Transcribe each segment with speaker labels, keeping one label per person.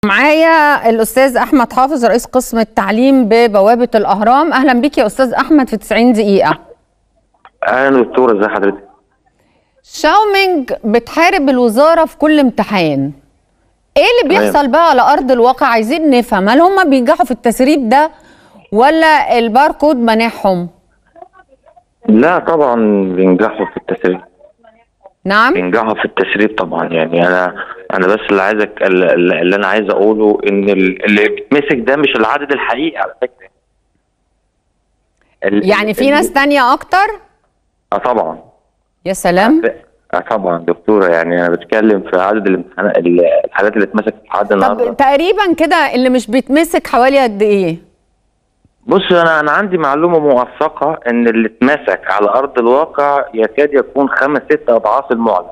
Speaker 1: معايا الاستاذ احمد حافظ رئيس قسم التعليم ببوابه الاهرام اهلا بيك يا استاذ احمد في 90 دقيقه
Speaker 2: اهلا دكتوره ازي حضرتك
Speaker 1: شاومينج بتحارب الوزاره في كل امتحان ايه اللي
Speaker 2: تمام.
Speaker 1: بيحصل بقى على ارض الواقع عايزين نفهم هل هم بينجحوا في التسريب ده ولا الباركود مانعهم
Speaker 2: لا طبعا بينجحوا في التسريب
Speaker 1: نعم
Speaker 2: بينجحوا في التسريب طبعا يعني انا انا بس اللي عايزك اللي اللي انا عايز اقوله ان ال- اللي بيتمسك ده مش العدد الحقيقي على فكره ال-
Speaker 1: يعني في
Speaker 2: ال-
Speaker 1: ناس تانية اكتر
Speaker 2: اه طبعا
Speaker 1: يا سلام
Speaker 2: اه طبعا دكتوره يعني انا بتكلم في عدد الامتحانات ال- الحالات اللي اتمسكت لحد النهارده
Speaker 1: طب تقريبا كده اللي مش بيتمسك حوالي قد ايه
Speaker 2: بص انا انا عندي معلومه موثقه ان اللي اتمسك على ارض الواقع يكاد يكون خمس ست اضعاف المعلن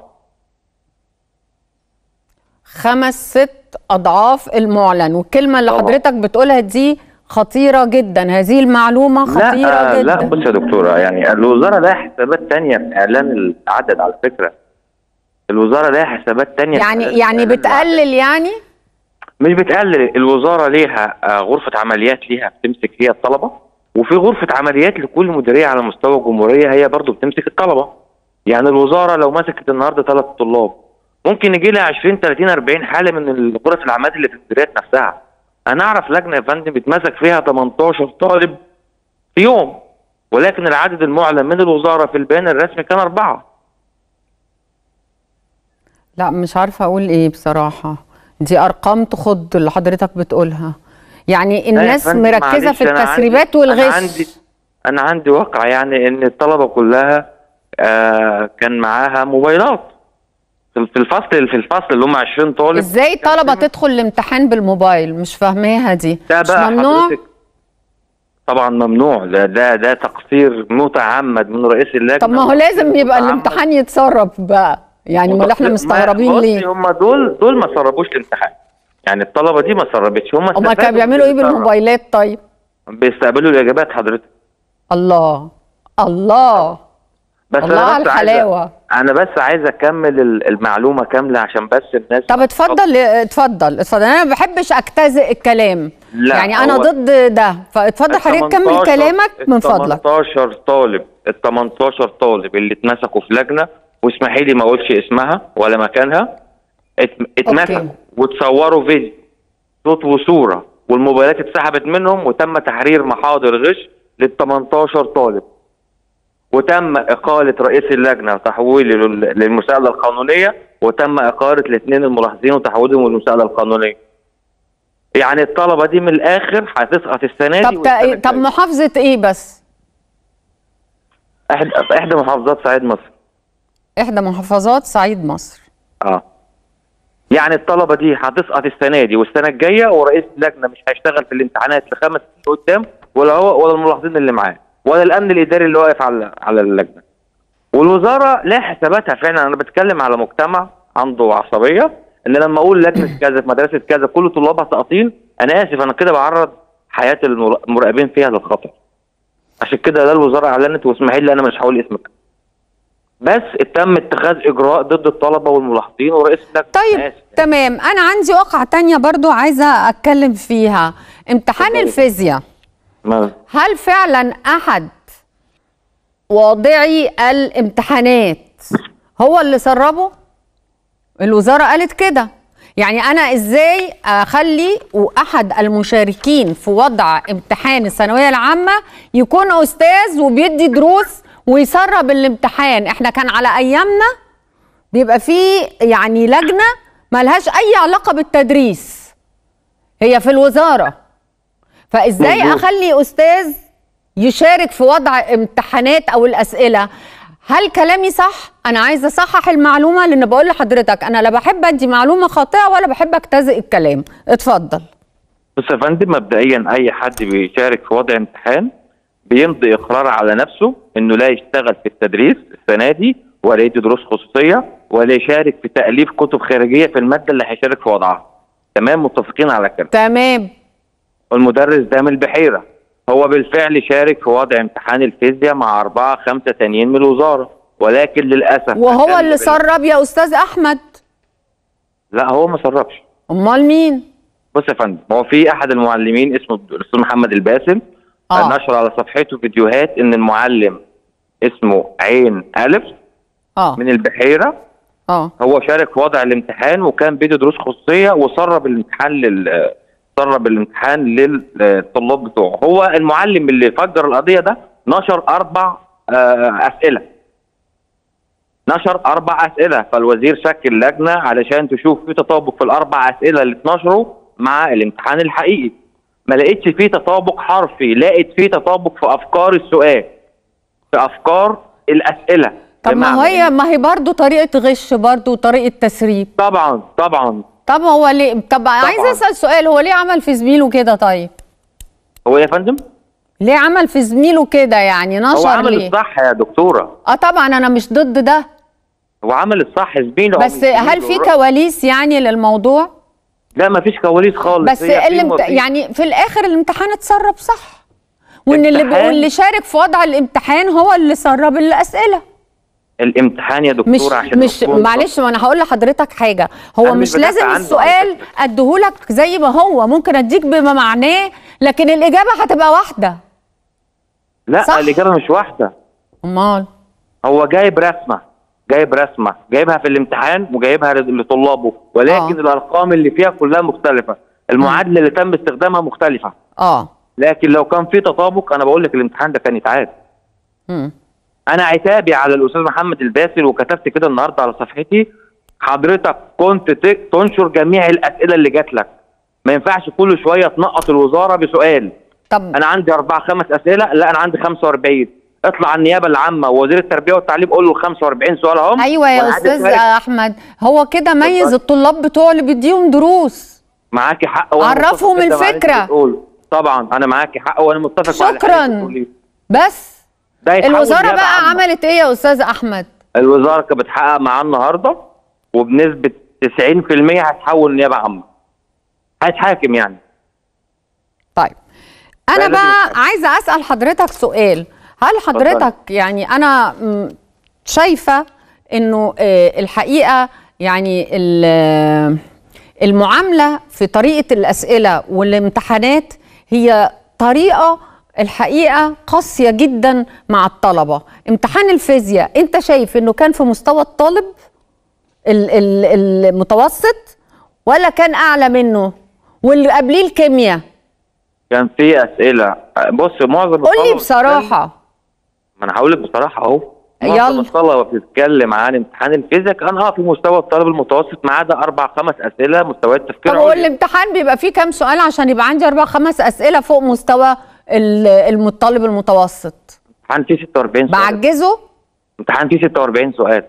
Speaker 1: خمس ست اضعاف المعلن والكلمه اللي
Speaker 2: طبعا.
Speaker 1: حضرتك بتقولها دي خطيره جدا هذه المعلومه خطيره
Speaker 2: لا
Speaker 1: جدا
Speaker 2: لا بص يا دكتوره يعني الوزاره لها حسابات تانية في اعلان العدد على فكره الوزاره لها حسابات تانية في
Speaker 1: يعني
Speaker 2: إعلان
Speaker 1: يعني
Speaker 2: العدد.
Speaker 1: بتقلل يعني
Speaker 2: مش بتقلل الوزاره ليها آه، غرفه عمليات ليها بتمسك فيها الطلبه وفي غرفه عمليات لكل مديريه على مستوى الجمهوريه هي برضو بتمسك الطلبه يعني الوزاره لو مسكت النهارده ثلاث طلاب ممكن يجي لها 20 30 40 حاله من غرف العمليات اللي في المديريات نفسها انا اعرف لجنه يا فندم بيتمسك فيها 18 طالب في يوم ولكن العدد المعلن من الوزاره في البيان الرسمي كان اربعه
Speaker 1: لا مش عارفه اقول ايه بصراحه دي ارقام تخض اللي حضرتك بتقولها يعني
Speaker 2: لا يا
Speaker 1: الناس
Speaker 2: فندم،
Speaker 1: مركزه
Speaker 2: معلش،
Speaker 1: في
Speaker 2: أنا عندي-
Speaker 1: التسريبات
Speaker 2: انا
Speaker 1: والغش
Speaker 2: عندي انا عندي واقع يعني ان الطلبه كلها آه كان معاها موبايلات في في الفصل في الفصل اللي هم 20 طالب
Speaker 1: ازاي طلبه تدخل الامتحان بالموبايل مش فاهماها دي
Speaker 2: ده
Speaker 1: مش
Speaker 2: بقى
Speaker 1: ممنوع
Speaker 2: حضرتك طبعا ممنوع ده ده ده تقصير متعمد من رئيس اللجنه
Speaker 1: طب ما هو لازم يبقى
Speaker 2: متعمد.
Speaker 1: الامتحان يتسرب بقى يعني امال احنا
Speaker 2: ما-
Speaker 1: مستغربين
Speaker 2: بصي،
Speaker 1: ليه
Speaker 2: هم دول دول ما سربوش الامتحان يعني الطلبه دي ما سربتش هم
Speaker 1: هما كانوا
Speaker 2: استفادوا
Speaker 1: بيعملوا ايه
Speaker 2: من السرب.
Speaker 1: بالموبايلات طيب
Speaker 2: بيستقبلوا الاجابات حضرتك
Speaker 1: الله الله
Speaker 2: بس
Speaker 1: الله
Speaker 2: أنا
Speaker 1: على
Speaker 2: بس عايز-
Speaker 1: الحلاوة.
Speaker 2: انا بس عايز اكمل ال- المعلومه كامله عشان بس الناس
Speaker 1: طب اتفضل اتفضل اتفضل انا ما بحبش اجتزئ الكلام
Speaker 2: لا،
Speaker 1: يعني انا
Speaker 2: هو-
Speaker 1: ضد ده فاتفضل حضرتك كمل
Speaker 2: 18
Speaker 1: كلامك من فضلك
Speaker 2: 18 طالب ال 18 طالب اللي اتمسكوا في لجنه واسمحي لي ما اقولش اسمها ولا مكانها ات- اتمسكوا
Speaker 1: أوكي.
Speaker 2: وتصوروا فيديو صوت وصوره والموبايلات اتسحبت منهم وتم تحرير محاضر غش لل 18 طالب وتم اقاله رئيس اللجنه وتحويله لل- للمساءله القانونيه وتم اقاله الاثنين الملاحظين وتحويلهم للمساءله القانونيه يعني الطلبه دي من الاخر هتسقط السنه دي
Speaker 1: طب
Speaker 2: والسنة
Speaker 1: تا- طب
Speaker 2: الجاية.
Speaker 1: محافظه ايه بس
Speaker 2: احدى احدى محافظات صعيد مصر
Speaker 1: احدى محافظات صعيد مصر
Speaker 2: اه يعني الطلبه دي هتسقط السنه دي والسنه الجايه ورئيس اللجنه مش هيشتغل في الامتحانات لخمس سنين قدام ولا هو ولا الملاحظين اللي معاه ولا الامن الاداري اللي واقف على على اللجنه والوزاره لها حساباتها فعلا انا بتكلم على مجتمع عنده عصبيه ان لما اقول لجنه كذا في مدرسه كذا كل طلابها ساقطين انا اسف انا كده بعرض حياه المر- المراقبين فيها للخطر عشان كده ده الوزاره اعلنت واسمحي لي انا مش هقول اسمك بس تم اتخاذ اجراء ضد الطلبه والملاحظين ورئيس اللجنه
Speaker 1: طيب
Speaker 2: أنا آسف.
Speaker 1: تمام انا عندي واقعة تانية برضو عايزة اتكلم فيها امتحان
Speaker 2: اتفضلي.
Speaker 1: الفيزياء
Speaker 2: ما-
Speaker 1: هل فعلا احد واضعي الامتحانات هو اللي سربه الوزاره قالت كده يعني انا ازاي اخلي احد المشاركين في وضع امتحان الثانويه العامه يكون استاذ وبيدي دروس ويسرب الامتحان احنا كان على ايامنا بيبقى فيه يعني لجنه ملهاش اي علاقه بالتدريس هي في الوزاره فازاي
Speaker 2: مظبوط.
Speaker 1: اخلي استاذ يشارك في وضع امتحانات او الاسئله هل كلامي صح انا عايزه اصحح المعلومه لان بقول لحضرتك انا لا بحب ادي معلومه خاطئه ولا بحب اجتزئ الكلام اتفضل
Speaker 2: بص يا فندم مبدئيا اي حد بيشارك في وضع امتحان بيمضي اقرار على نفسه انه لا يشتغل في التدريس السنه دي ولا يدي دروس خصوصيه ولا يشارك في تاليف كتب خارجيه في الماده اللي هيشارك في وضعها تمام متفقين على كده
Speaker 1: تمام
Speaker 2: والمدرس ده من البحيره هو بالفعل شارك في وضع امتحان الفيزياء مع أربعة خمسة تانيين من الوزارة ولكن للأسف
Speaker 1: وهو
Speaker 2: عشان
Speaker 1: اللي
Speaker 2: بال-
Speaker 1: سرب يا استاذ احمد
Speaker 2: لا هو ما سربش
Speaker 1: امال مين
Speaker 2: بص يا فندم هو في احد المعلمين اسمه الاستاذ محمد الباسم
Speaker 1: آه.
Speaker 2: نشر على صفحته فيديوهات ان المعلم اسمه عين الف
Speaker 1: اه
Speaker 2: من البحيره
Speaker 1: اه
Speaker 2: هو شارك في وضع الامتحان وكان بيدي دروس خصوصيه وسرب الامتحان لل سرب الامتحان للطلاب بتوعه هو المعلم اللي فجر القضيه ده نشر اربع آه، اسئله نشر اربع اسئله فالوزير شكل لجنه علشان تشوف في تطابق في الاربع اسئله اللي اتنشروا مع الامتحان الحقيقي ما لقيتش فيه تطابق حرفي لقيت فيه تطابق في افكار السؤال في افكار الاسئله
Speaker 1: طب ما
Speaker 2: بمعنى
Speaker 1: هي ما هي برضه طريقه غش برضه وطريقه تسريب
Speaker 2: طبعا طبعا
Speaker 1: طب هو ليه طب عايز اسال سؤال هو ليه عمل في زميله كده طيب
Speaker 2: هو إيه يا فندم
Speaker 1: ليه عمل في زميله كده يعني
Speaker 2: هو
Speaker 1: نشر
Speaker 2: عمل
Speaker 1: ليه
Speaker 2: الصح يا دكتوره
Speaker 1: اه طبعا انا مش ضد ده
Speaker 2: هو عمل الصح زميله هو
Speaker 1: بس
Speaker 2: مش
Speaker 1: هل
Speaker 2: زميله.
Speaker 1: في كواليس يعني للموضوع
Speaker 2: لا ما فيش كواليس خالص
Speaker 1: بس
Speaker 2: هي في
Speaker 1: الامت...
Speaker 2: وفي-
Speaker 1: يعني في الاخر الامتحان اتسرب صح وان اللي
Speaker 2: امتحان؟
Speaker 1: واللي شارك في وضع الامتحان هو اللي سرب الاسئله
Speaker 2: الامتحان يا دكتوره
Speaker 1: مش
Speaker 2: عشان
Speaker 1: مش
Speaker 2: نكون-
Speaker 1: معلش ما انا هقول لحضرتك حاجه هو
Speaker 2: أنا
Speaker 1: مش,
Speaker 2: مش بدافع
Speaker 1: لازم
Speaker 2: عنه
Speaker 1: السؤال
Speaker 2: على فكرة.
Speaker 1: اديهولك زي ما هو ممكن اديك بما معناه لكن الاجابه هتبقى واحده
Speaker 2: لا
Speaker 1: صح؟
Speaker 2: الاجابه مش واحده
Speaker 1: امال
Speaker 2: هو جايب رسمه جايب رسمه جايبها في الامتحان وجايبها لطلابه ولكن
Speaker 1: آه.
Speaker 2: الارقام اللي فيها كلها مختلفه المعادله اللي تم استخدامها مختلفه
Speaker 1: اه
Speaker 2: لكن لو كان في تطابق انا بقول لك الامتحان ده كان يتعاد
Speaker 1: مم.
Speaker 2: انا عتابي على الاستاذ محمد الباسل وكتبت كده النهارده على صفحتي حضرتك كنت ت- تنشر جميع الاسئله اللي جات لك ما ينفعش كل شويه تنقط الوزاره بسؤال
Speaker 1: طب
Speaker 2: انا عندي اربع خمس اسئله لا انا عندي 45 اطلع على النيابه العامه ووزير التربيه والتعليم قول له 45 سؤال اهم
Speaker 1: ايوه يا
Speaker 2: وأنا عادي
Speaker 1: استاذ
Speaker 2: أشارك.
Speaker 1: احمد هو كده ميز
Speaker 2: اتفضل.
Speaker 1: الطلاب بتوعه اللي بيديهم دروس
Speaker 2: معاكي حق وأنا
Speaker 1: عرفهم
Speaker 2: متفق جداً مع اللي أنت
Speaker 1: الفكرة.
Speaker 2: بتقوله. طبعا انا معاكي حق وانا متفق مع اللي
Speaker 1: شكراً.
Speaker 2: حضرتك بتقوليه.
Speaker 1: بس
Speaker 2: ده يتحول
Speaker 1: الوزاره
Speaker 2: نيابة
Speaker 1: بقى
Speaker 2: عامة.
Speaker 1: عملت ايه يا استاذ احمد
Speaker 2: الوزاره كانت بتحقق معاه النهارده وبنسبه 90% هتحول نيابه عامه هيتحاكم يعني
Speaker 1: طيب انا
Speaker 2: لازم
Speaker 1: بقى
Speaker 2: يتحاسب.
Speaker 1: عايزه اسال حضرتك سؤال هل حضرتك يعني انا م، شايفه انه آه، الحقيقه يعني ال- المعامله في طريقه الاسئله والامتحانات هي طريقه الحقيقه قاسيه جدا مع الطلبه امتحان الفيزياء انت شايف انه كان في مستوى الطالب ال- ال- المتوسط ولا كان اعلى منه واللي قبليه الكيمياء
Speaker 2: كان في اسئله بص معظم
Speaker 1: قول لي
Speaker 2: الطلبة
Speaker 1: بصراحه
Speaker 2: ما انا هقول لك بصراحه اهو
Speaker 1: يلا.
Speaker 2: معظم الطلبه بتتكلم عن امتحان الفيزياء كان اه في مستوى الطالب المتوسط ما عدا اربع خمس اسئله مستويات تفكير
Speaker 1: طب هو
Speaker 2: عليا.
Speaker 1: الامتحان بيبقى فيه كام سؤال عشان يبقى عندي اربع خمس اسئله فوق مستوى ال- الطالب المتوسط
Speaker 2: امتحان فيه 46 سؤال
Speaker 1: بعجزه
Speaker 2: امتحان فيه 46 سؤال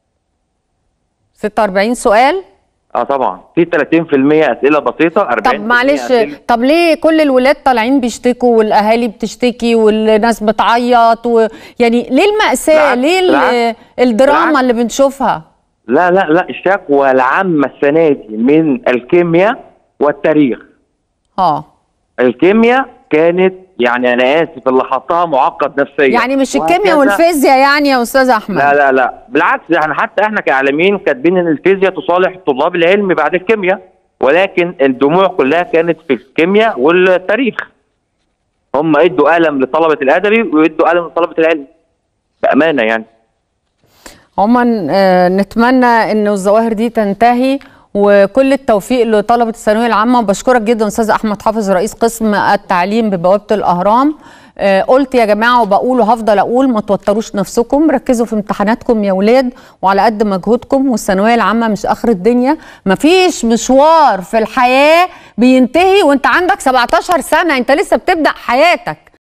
Speaker 1: 46 سؤال
Speaker 2: اه طبعا في 30% اسئله بسيطه 40%
Speaker 1: طب معلش
Speaker 2: أسئلة
Speaker 1: طب ليه كل الولاد طالعين بيشتكوا والاهالي بتشتكي والناس بتعيط و... يعني ليه المأساة
Speaker 2: بالعكس،
Speaker 1: ليه ال-
Speaker 2: بالعكس،
Speaker 1: الدراما
Speaker 2: بالعكس.
Speaker 1: اللي بنشوفها
Speaker 2: لا لا لا الشكوى العامه السنه دي من الكيمياء والتاريخ
Speaker 1: اه
Speaker 2: الكيمياء كانت يعني انا اسف اللي حطها معقد نفسيا
Speaker 1: يعني مش الكيمياء
Speaker 2: وهكذا.
Speaker 1: والفيزياء يعني يا استاذ احمد
Speaker 2: لا لا لا بالعكس احنا حتى احنا كاعلاميين كاتبين ان الفيزياء تصالح طلاب العلم بعد الكيمياء ولكن الدموع كلها كانت في الكيمياء والتاريخ هم ادوا قلم لطلبه الادبي وادوا قلم لطلبه العلم بامانه يعني
Speaker 1: عموما آه، نتمنى ان الظواهر دي تنتهي وكل التوفيق لطلبه الثانويه العامه وبشكرك جدا استاذ احمد حافظ رئيس قسم التعليم ببوابه الاهرام آه، قلت يا جماعه وبقول وهفضل اقول ما توتروش نفسكم ركزوا في امتحاناتكم يا ولاد وعلى قد مجهودكم والثانويه العامه مش اخر الدنيا مفيش مشوار في الحياه بينتهي وانت عندك 17 سنه انت لسه بتبدا حياتك